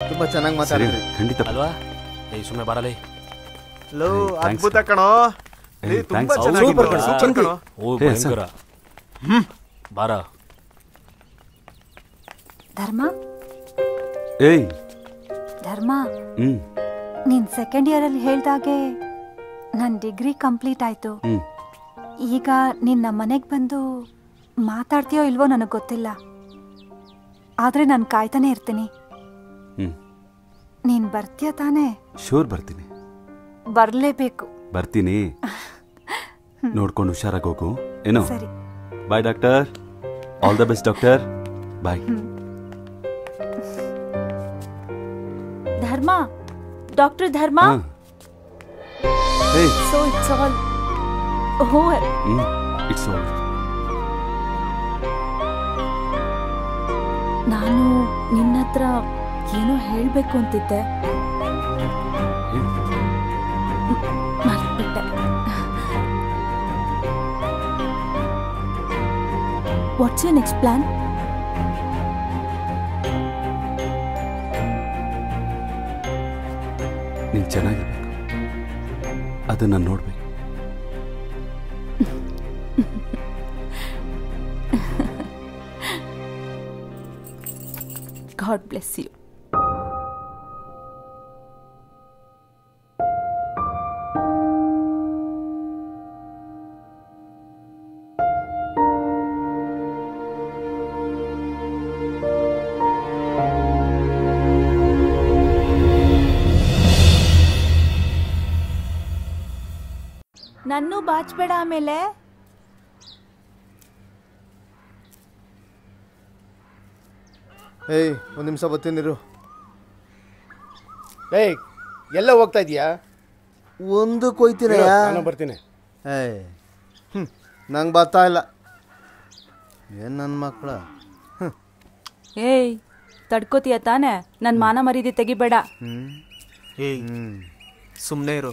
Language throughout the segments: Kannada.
ತುಂಬಾ ಚೆನ್ನಾಗಿ ಸರಿ ಮಾತಾಡಿದ್ರಿ ಖಂಡಿತ ಅಲ್ವಾ ಏಯ್ ಸುಮ್ಮನೆ ಬರಲಿ ಲೋ Hey, thanks. ಅದ್ಭುತ ಕಣೋ Hey, ಏ, ತುಂಬಾ thanks. ಚೆನ್ನಾಗಿದೆ Super ಕಣೋ, ಕಣೋ, super ಕಣೋ. ಓ ಏ, ಭಯಂಕರ ಬಾರ ಧರ್ಮ ಏಯ್ ಧರ್ಮ ಹ್ಮ್ ನೀನ್ ಸೆಕೆಂಡ್ ಇಯರ್ ಅಲ್ಲಿ ಹೇಳ್ದಾಗೆ ನನ್ ಡಿಗ್ರಿ ಕಂಪ್ಲೀಟ್ ಆಯ್ತು ಹ್ಮ್ ಈಗ ನೀನ್ ನಮ್ಮ ಮನೆಗ್ ಬಂದು ಮಾತಾಡ್ತೀಯೋ ಇಲ್ವೋ ನನಗ್ ಗೊತ್ತಿಲ್ಲ ಆದ್ರೆ ನಾನು ಕಾಯ್ತಾನೆ ಇರ್ತೀನಿ ಹ್ಮ್ ನೀನ್ ಬರ್ತೀಯ ತಾನೇ ಶೋರ್ ಬರ್ತೀನಿ ಬರ್ಲೇಬೇಕು ಬರ್ತೀನಿ ನೋಡ್ಕೊಂಡು ಹುಷಾರಾಗಿ ಹೋಗು ಏನೋ ಸರಿ bye doctor all the best doctor bye Dharma doctor Dharma ಏಯ್ so it's all over hmm it's all ನಾನು ನಿನ್ನ ಹತ್ರ ಏನೋ ಹೇಳ್ಬೇಕು ಅಂತಿದ್ದೆ ಮರ್ತ್ಬಿಟ್ಟೆ ವಾಟ್ಸ್ ಯು ನೆಕ್ಸ್ಟ್ ಪ್ಲಾನ್ ನೀನ್ ಚೆನ್ನಾಗಿರ್ಬೇಕು ಅದನ್ನ ನೋಡ್ಬೇಕು ಗಾಡ್ ಬ್ಲೆಸ್ ಯು ನನ್ನೂ ಬಾಚ್ಬೇಡ ಆಮೇಲೆ ಏಯ್ ಒಂದು ನಿಮಿಷ ಬರ್ತೀನಿರು ಏಯ್ ಎಲ್ಲ ಹೋಗ್ತಾ ಇದೀಯಾ ಒಂದು ಕೊಯ್ತೀನಯ್ಯ ನಾನು ಬರ್ತೀನಿ ಏಯ್ ಹ್ಞೂ ನಂಗೆ ಬರ್ತಾ ಇಲ್ಲ ಏನು ನನ್ನ ಮಕ್ಕಳ ಏಯ್ ತಡ್ಕೋತೀಯ ತಾನೆ ನನ್ನ ಮಾನ ಮರೀದಿ ತೆಗಿಬೇಡ ಏಯ್ ಸುಮ್ಮನೆ ಇರು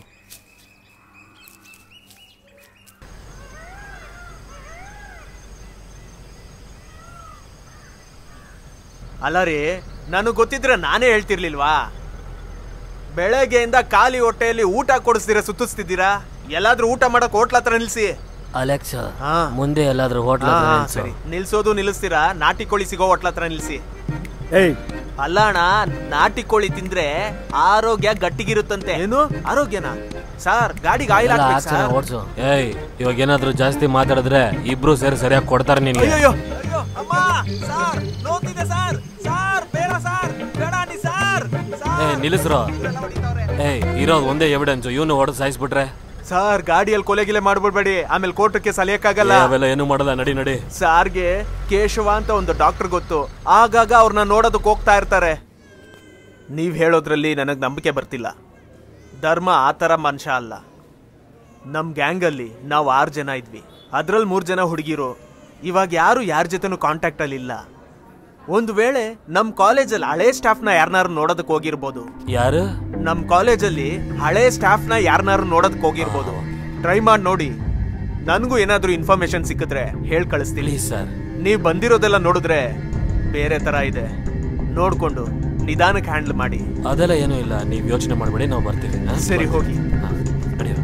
ಅಲ್ಲ ರೀ ನನಗೆ ಗೊತ್ತಿದ್ರೆ ನಾನೇ ಹೇಳ್ತಿರ್ಲಿಲ್ವಾ ಬೆಳಗ್ಗೆಯಿಂದ ಖಾಲಿ ಹೊಟ್ಟೆಯಲ್ಲಿ ಊಟ ಕೊಡಿಸ್ತೀರಾ ಸುತ್ತಿಸ್ತಿದ್ದೀರಾ ಎಲ್ಲಾದ್ರೂ ಊಟ ಮಾಡಕ್ ಹೋಟ್ಲ ಹತ್ರ ನಿಲ್ಸಿ ಅಲೆಕ್ಸ ಹಾ. ಮುಂದೆ ಎಲ್ಲಾದ್ರೂ ಹೋಟ್ಲ ಹಾ, ಸರಿ ನಿಲ್ಸೋದು ನಿಲ್ಲಿಸ್ತೀರಾ ನಾಟಿ ಕೋಳಿ ಸಿಗೋ ಹೋಟ್ಲ ಹತ್ರ ನಿಲ್ಸಿ ಏಯ್ ಅಲ್ಲ ಅಣ್ಣ ನಾಟಿ ಕೋಳಿ ತಿಂದ್ರೆ ಆರೋಗ್ಯ ಗಟ್ಟಿಗಿರುತ್ತಂತೆ ಏನು ಆರೋಗ್ಯನಾ ಸರ್ ಗಾಡಿಗೆ ಆಯಿಲ್ ಹಾಕ್ಬೇಕು ಸರ್ ಓಡ್ಸು ಏಯ್ ಇವಾಗ ಏನಾದ್ರೂ ಜಾಸ್ತಿ ಮಾತಾಡಿದ್ರೆ ಇಬ್ರು ಸೇರಿ ಸರಿಯಾಗಿ ಕೊಡ್ತಾರೆ ನಿನ್ಗೆ ಅಯ್ಯೋ ಅಯ್ಯೋ ಅಮ್ಮ ಸರ್ ನೋಡ್ತಿದೆ ಸರ್ ಸರ್ ಬೇಡ ಸರ್ ಬೇಡ ನೀ ಸರ್ ಏಯ್ ನಿಲ್ಲಿಸ್ರು ಏಯ್ ಇರೋದು ಒಂದೇ ಎವಿಡೆನ್ಸ್ ಇವನು ಹೊಡೆದು ಸಾಯಿಸ್ಬಿಟ್ರೆ ಸರ್ ಗಾಡಿಯಲ್ಲಿ ಕೊಲೆ ಗಿಲೆ ಮಾಡ್ಬಿಡ್ಬೇಡಿ ಆಮೇಲೆ ಕೋರ್ಟಕ್ಕೆ ಸಲಿಯಕ್ಕಾಗಲ್ಲ ಏ, ಅವೆಲ್ಲ ಏನು ಮಾಡಲ್ಲ ನಡಿ ನಡಿ ಸಾರ್ಗೆ ಕೇಶವ ಅಂತ ಒಂದು ಡಾಕ್ಟರ್ ಗೊತ್ತು ಆಗಾಗ ಅವ್ರನ್ನ ನೋಡೋದಕ್ಕೆ ಹೋಗ್ತಾ ಇರ್ತಾರೆ ನೀವ್ ಹೇಳೋದ್ರಲ್ಲಿ ನನಗ್ ನಂಬಿಕೆ ಬರ್ತಿಲ್ಲ ಧರ್ಮ ಆ ಥರ ಮನುಷ್ಯ ಅಲ್ಲ ನಮ್ ಗ್ಯಾಂಗಲ್ಲಿ ನಾವು ಆರು ಜನ ಇದ್ವಿ ಅದ್ರಲ್ಲಿ ಮೂರು ಜನ ಹುಡುಗಿರು ಇವಾಗ ಯಾರು ಯಾರ ಜೊತೆನೂ ಕಾಂಟ್ಯಾಕ್ಟ್ ಅಲ್ಲಿ ಇಲ್ಲ ಒಂದು ವೇಳೆ ನಮ್ ಕಾಲೇಜಲ್ಲಿ ಹಳೆ ಸ್ಟಾಫ್ನ ಯಾರನ್ನಾರು ನೋಡೋದಕ್ಕೆ ಹೋಗಿರ್ಬೋದು ಯಾರು ನಮ್ ಕಾಲೇಜಲ್ಲಿ ಹಳೆ ಸ್ಟಾಫ್ನ ಯಾರನ್ನಾರು ನೋಡೋದಕ್ಕೆ ಹೋಗಿರ್ಬೋದು ಟ್ರೈ ಮಾಡಿ ನೋಡಿ ನನಗೂ ಏನಾದ್ರೂ ಇನ್ಫಾರ್ಮೇಶನ್ ಸಿಕ್ಕಿದ್ರೆ ಹೇಳ್ ಕಳಿಸ್ತೀನಿ ಪ್ಲೀಸ್ ಸರ್ ನೀವ್ ಬಂದಿರೋದೆಲ್ಲ ನೋಡಿದ್ರೆ ಬೇರೆ ತರ ಇದೆ ನೋಡ್ಕೊಂಡು ನಿಧಾನಕ್ಕೆ ಹ್ಯಾಂಡಲ್ ಮಾಡಿ ಅದೆಲ್ಲ ಏನೂ ಇಲ್ಲ ನೀವು ಯೋಚನೆ ಮಾಡಬೇಡಿ ನಾವು ಬರ್ತೀವಿ ಹಾ? ಸರಿ ಹೋಗಿ ಹಾ, ನಡೆಯೋ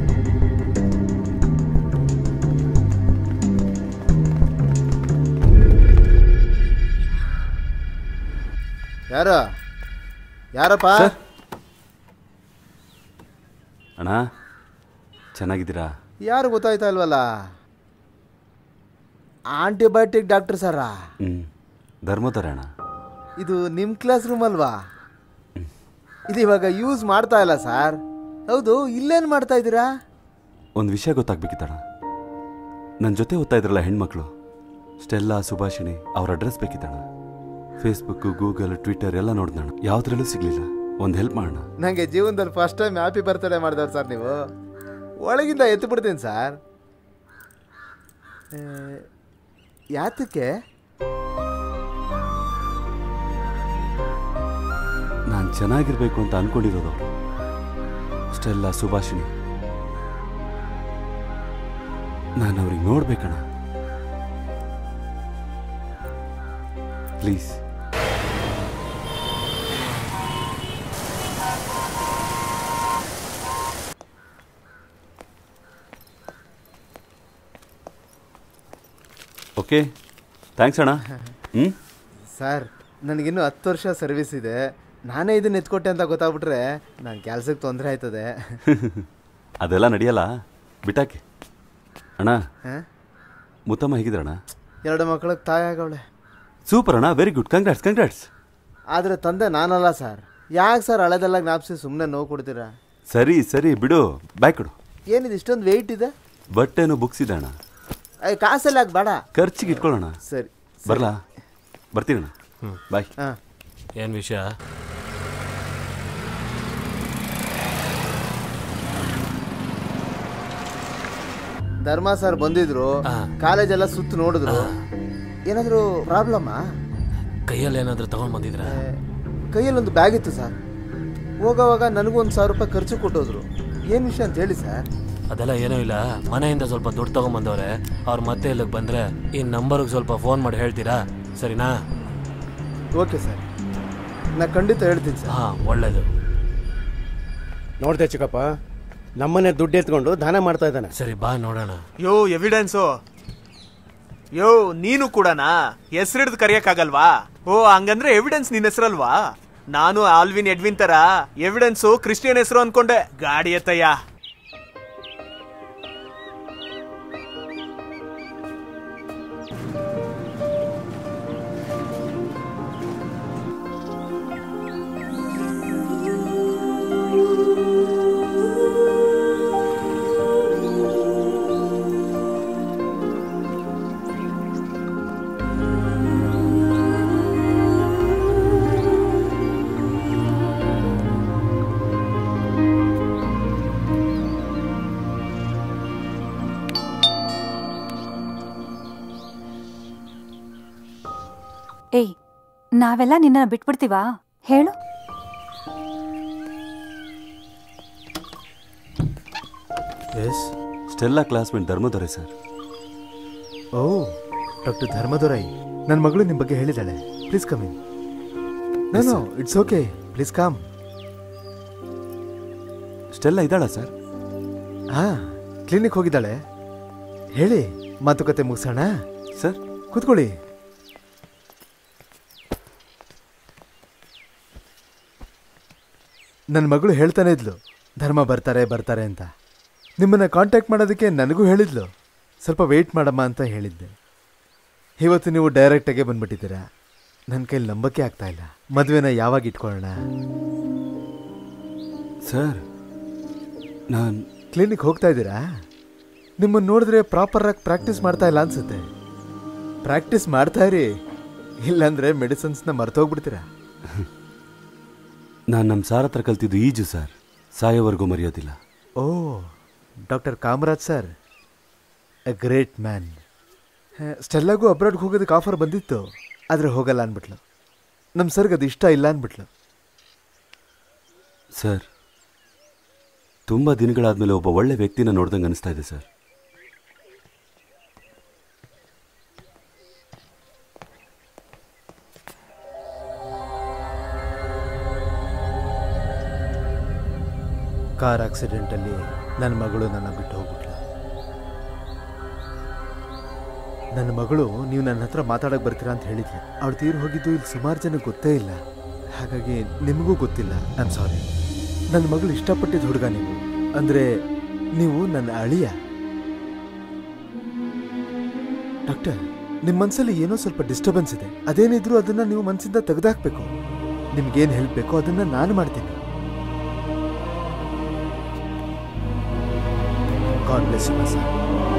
ಯಾರು ಯಾರಪ್ಪ ಸರ್. ಅಣ್ಣ ಚೆನ್ನಾಗಿದ್ದೀರಾ ಯಾರು ಗೊತ್ತಾಯ್ತಾ ಇಲ್ವಲ್ಲ ಆಂಟಿಬಯೋಟಿಕ್ ಡಾಕ್ಟರ್ ಸರಾ ಹ್ಮ್ ಧರ್ಮೋದರ ಅಣ್ಣ ಇದು ನಿಮ್ಮ ಕ್ಲಾಸ್ ರೂಮ್ ಅಲ್ವಾ ಇದು ಇವಾಗ ಯೂಸ್ ಮಾಡ್ತಾ ಇಲ್ಲ ಸರ್ ಹೌದು ಇಲ್ಲೇನು ಮಾಡ್ತಾ ಇದ್ದೀರಾ ಒಂದು ವಿಷಯ ಗೊತ್ತಾಗ್ಬೇಕಿತ್ತಣ್ಣ ನನ್ನ ಜೊತೆ ಓದ್ತಾ ಇದ್ರಲ್ಲ ಹೆಣ್ಮಕ್ಳು ಸ್ಟೆಲ್ಲಾ ಸುಭಾಷಿಣಿ ಅವ್ರ ಅಡ್ರೆಸ್ ಬೇಕಿತ್ತಣ್ಣ ಫೇಸ್ಬುಕ್ ಗೂಗಲ್ ಟ್ವಿಟರ್ ಎಲ್ಲ ನೋಡ್ದಣ್ಣ ಯಾವುದ್ರಲ್ಲೂ ಸಿಗ್ಲಿಲ್ಲ ಒಂದು ಹೆಲ್ಪ್ ಮಾಡೋಣ ನನಗೆ ಜೀವನದಲ್ಲಿ ಫಸ್ಟ್ ಟೈಮ್ ಹ್ಯಾಪಿ ಬರ್ತ್ಡೇ ಮಾಡಿದವ್ರು ಸರ್ ನೀವು ಒಳಗಿಂದ ಎತ್ತು ಬಿಡ್ತೀನಿ ಸರ್ ಯಾತಕ್ಕೆ ನಾನು ಚೆನ್ನಾಗಿರ್ಬೇಕು ಅಂತ ಅನ್ಕೊಂಡಿರೋದು ಅವರು ಸ್ಟೆಲ್ಲಾ ಸುಭಾಷಿಣಿ ನಾನು ಅವ್ರಿಗೆ ನೋಡ್ಬೇಕಣ್ಣ ಪ್ಲೀಸ್ ಓಕೆ ಥ್ಯಾಂಕ್ಸ್ ಅಣ್ಣ ಹ್ಞೂ ಸರ್ ನನಗಿನ್ನೂ ಹತ್ತು ವರ್ಷ ಸರ್ವಿಸ್ ಇದೆ ನಾನೇ ಇದನ್ನ ಎತ್ಕೊಟ್ಟೆ ಅಂತ ಗೊತ್ತಾಗ್ಬಿಟ್ರೆ ನನ್ನ ಕೆಲ್ಸಕ್ಕೆ ತೊಂದರೆ ಆಯ್ತದೆ ಅದೆಲ್ಲ ನಡೆಯಲ್ಲ ಬಿಟ್ಟಾಕೆ ಅಣ್ಣ ಹಾಂ ಮುತ್ತಮ್ಮ ಹೇಗಿದ್ರಣ್ಣ ಎರಡು ಮಕ್ಕಳಿಗೆ ತಾಯಿ ಆಗವಳೆ ಸೂಪರ್ ಅಣ್ಣ ವೆರಿ ಗುಡ್ ಕಂಗ್ರಾಟ್ಸ್ ಕಂಗ್ರಾಟ್ಸ್ ಆದರೆ ತಂದೆ ನಾನಲ್ಲ ಸರ್ ಯಾಕೆ ಸರ್ ಹಳೆದೆಲ್ಲ ಜ್ಞಾಪಿಸಿ ಸುಮ್ಮನೆ ನೋವು ಕೊಡ್ತೀರಾ ಸರಿ ಸರಿ ಬಿಡು ಬಾಯ್ ಕೊಡು ಏನಿದು ಇಷ್ಟೊಂದು ವೆಯ್ಟ್ ಇದೆ ಬಟ್ಟೆನೂ ಬುಕ್ಸ್ ಇದೆ ಅಣ್ಣ ಅಯ್ಯ ಕಾಸೆಲ್ಲ ಯಾಕೆ ಬೇಡ ಖರ್ಚಿಗೆ ಇಟ್ಕೊಳ್ಳೋಣ ಸರಿ ಬರಲಾ ಬರ್ತೀನಣ್ಣ ಬಾಯ್ ಹಾಂ ಏನ್ ವಿಷಯ ಧರ್ಮ ಸರ್ ಬಂದಿದ್ರು ಹಾ. ಕಾಲೇಜೆಲ್ಲ ಸುತ್ತು ನೋಡಿದ್ರು ಏನಾದರೂ ಪ್ರಾಬ್ಲಮ್ಮಾ ಕೈಯಲ್ಲಿ ಏನಾದ್ರು ತಗೊಂಡ್ ಬಂದಿದ್ರ ಕೈಯಲ್ಲಿ ಒಂದು ಬ್ಯಾಗ್ ಇತ್ತು ಸರ್ ಹೋಗೋವಾಗ ನನಗೂ ಒಂದು ಸಾವಿರ ರೂಪಾಯಿ ಖರ್ಚು ಕೊಟ್ಟೋದ್ರು ಏನು ವಿಷಯ ಅಂತ ಹೇಳಿ ಸರ್ ಅದೆಲ್ಲ ಏನೂ ಇಲ್ಲ ಮನೆಯಿಂದ ಸ್ವಲ್ಪ ದುಡ್ಡು ತಗೊಂಡ್ ಬಂದವ್ರೆ ಅವ್ರು ಮತ್ತೆ ಇಲ್ಲಿಗೆ ಬಂದ್ರೆ ಈ ನಂಬರ್ಗೆ ಸ್ವಲ್ಪ ಫೋನ್ ಮಾಡಿ ಹೇಳ್ತೀರಾ ಸರಿನಾ ಓಕೆ ಸರ್ ನಾ ಖಂಡಿತ ಹೇಳ್ತೀನಿ ಸರ್ ಹಾ ಒಳ್ಳೇದು ನೋಡ್ದೆ ಚಿಕ್ಕಪ್ಪ ನಮ್ಮನೆ ದುಡ್ಡು ಎತ್ಕೊಂಡು ದಾನ ಮಾಡ್ತಾ ಇದ್ದಾನೆ ಸರಿ ಬಾ ನೋಡೋಣ ಯೋ ಎವಿಡೆನ್ಸು ಯೋ ನೀನು ಕೂಡನಾ ಹೆಸರಿಡ್ದು ಕರಿಯಕ್ಕಾಗಲ್ವಾ ಓ ಹಂಗಂದ್ರೆ ಎವಿಡೆನ್ಸ್ ನಿನ್ನ ಹೆಸರಲ್ವಾ ನಾನು ಆಲ್ವಿನ್ ಎಡ್ವಿನ್ ತರ ಎವಿಡೆನ್ಸು ಕ್ರಿಸ್ಟಿಯನ್ ಹೆಸರು ಅನ್ಕೊಂಡೆ ಗಾಡಿ ಎತ್ತಯ್ಯ ಏಯ್ ನಾವೆಲ್ಲ ನಿನ್ನ ಬಿಟ್ಬಿಡ್ತೀವಾ ಹೇಳು yes Stella classmate Dharmadorai sir oh doctor Dharmadorai ನನ್ನ ಮಗಳು ನಿಮ್ಮ ಬಗ್ಗೆ ಹೇಳಿದ್ದಾಳೆ ಪ್ಲೀಸ್ ಕಮ್ ಇನ್ ನಾನು it's okay please come Stella ಇದ್ದಾಳಾ ಸರ್ ಹಾಂ ಕ್ಲಿನಿಕ್ ಹೋಗಿದ್ದಾಳೆ ಹೇಳಿ ಮಾತುಕತೆ ಮುಗಿಸೋಣ ಸರ್ ಕೂತ್ಕೊಳ್ಳಿ ನನ್ನ ಮಗಳು ಹೇಳ್ತಾನೆ ಇದ್ಲು ಧರ್ಮ ಬರ್ತಾರೆ ಬರ್ತಾರೆ ಅಂತ ನಿಮ್ಮನ್ನ ಕಾಂಟ್ಯಾಕ್ಟ್ ಮಾಡೋದಕ್ಕೆ ನನಗೂ ಹೇಳಿದ್ಲು ಸ್ವಲ್ಪ ವೆಯ್ಟ್ ಮಾಡಮ್ಮ ಅಂತ ಹೇಳಿದ್ದೆ ಇವತ್ತು ನೀವು ಡೈರೆಕ್ಟಾಗೆ ಬಂದ್ಬಿಟ್ಟಿದ್ದೀರಾ ನನ್ನ ಕೈಲಿ ನಂಬಕ್ಕೆ ಆಗ್ತಾ ಇಲ್ಲ ಮದುವೆನ ಯಾವಾಗ ಇಟ್ಕೊಳ್ಳೋಣ ಸರ್ ನಾನು ಕ್ಲಿನಿಕ್ ಹೋಗ್ತಾ ಇದ್ದೀರಾ ನಿಮ್ಮನ್ನು ನೋಡಿದ್ರೆ ಪ್ರಾಪರಾಗಿ ಪ್ರಾಕ್ಟೀಸ್ ಮಾಡ್ತಾ ಇಲ್ಲ ಅನ್ಸುತ್ತೆ ಪ್ರಾಕ್ಟೀಸ್ ಮಾಡ್ತಾ ಇರಿ ಇಲ್ಲಾಂದ್ರೆ ಮೆಡಿಸಿನ್ಸ್ನ ಮರ್ತೋಗ್ಬಿಡ್ತೀರಾ ನಾನು ನಮ್ಮ ಸಾರ್ ಹತ್ರ ಕಲ್ತಿದ್ದು ಈಜು ಸರ್ ಸಾಯೋವರೆಗೂ ಮರೆಯೋದಿಲ್ಲ oh doctor Kamaraj sir a great man ಸ್ಟೆಲ್ಲಾಗೂ ಅಬ್ರಾಡ್ಗೆ ಹೋಗೋದಕ್ಕೆ ಆಫರ್ ಬಂದಿತ್ತು ಆದರೆ ಹೋಗಲ್ಲ ಅಂದ್ಬಿಟ್ಲು ನಮ್ಮ ಸರ್ಗೆ ಅದು ಇಷ್ಟ ಇಲ್ಲ ಅಂದ್ಬಿಟ್ಲು ಸರ್ ತುಂಬ ದಿನಗಳಾದ್ಮೇಲೆ ಒಬ್ಬ ಒಳ್ಳೆ ವ್ಯಕ್ತಿನ ನೋಡ್ದಂಗೆ ಅನಿಸ್ತಾ ಇದೆ ಸರ್ ಕಾರ್ ಆಕ್ಸಿಡೆಂಟಲ್ಲಿ ನನ್ನ ಮಗಳು ನನ್ನ ಬಿಟ್ಟು ಹೋಗ್ಬಿಟ್ಲು ನನ್ನ ಮಗಳು ನೀವು ನನ್ನ ಹತ್ರ ಮಾತಾಡಕ್ಕೆ ಬರ್ತೀರಾ ಅಂತ ಹೇಳಿದ್ಲು ಅವಳು ತೀರು ಹೋಗಿದ್ದು ಇಲ್ಲಿ ಸುಮಾರು ಜನಕ್ಕೆ ಗೊತ್ತೇ ಇಲ್ಲ ಹಾಗಾಗಿ ನಿಮಗೂ ಗೊತ್ತಿಲ್ಲ ಐ ಆಮ್ ಸಾರಿ ನನ್ನ ಮಗಳು ಇಷ್ಟಪಟ್ಟಿದ್ದ ಹುಡುಗ ನೀವು ಅಂದರೆ ನೀವು ನನ್ನ ಅಳಿಯ ಡಾಕ್ಟರ್ ನಿಮ್ಮ ಮನಸ್ಸಲ್ಲಿ ಏನೋ ಸ್ವಲ್ಪ ಡಿಸ್ಟರ್ಬೆನ್ಸ್ ಇದೆ ಅದೇನಿದ್ರು ಅದನ್ನ ನೀವು ಮನಸ್ಸಿಂದ ತೆಗೆದಾಕ್ಬೇಕು ನಿಮ್ಗೇನು ಹೆಲ್ಪ್ ಬೇಕೋ ಅದನ್ನ ನಾನು ಮಾಡ್ತೀನಿ ಗಾಡ್ ಬ್ಲೆಸ್ ಯು ಸರ್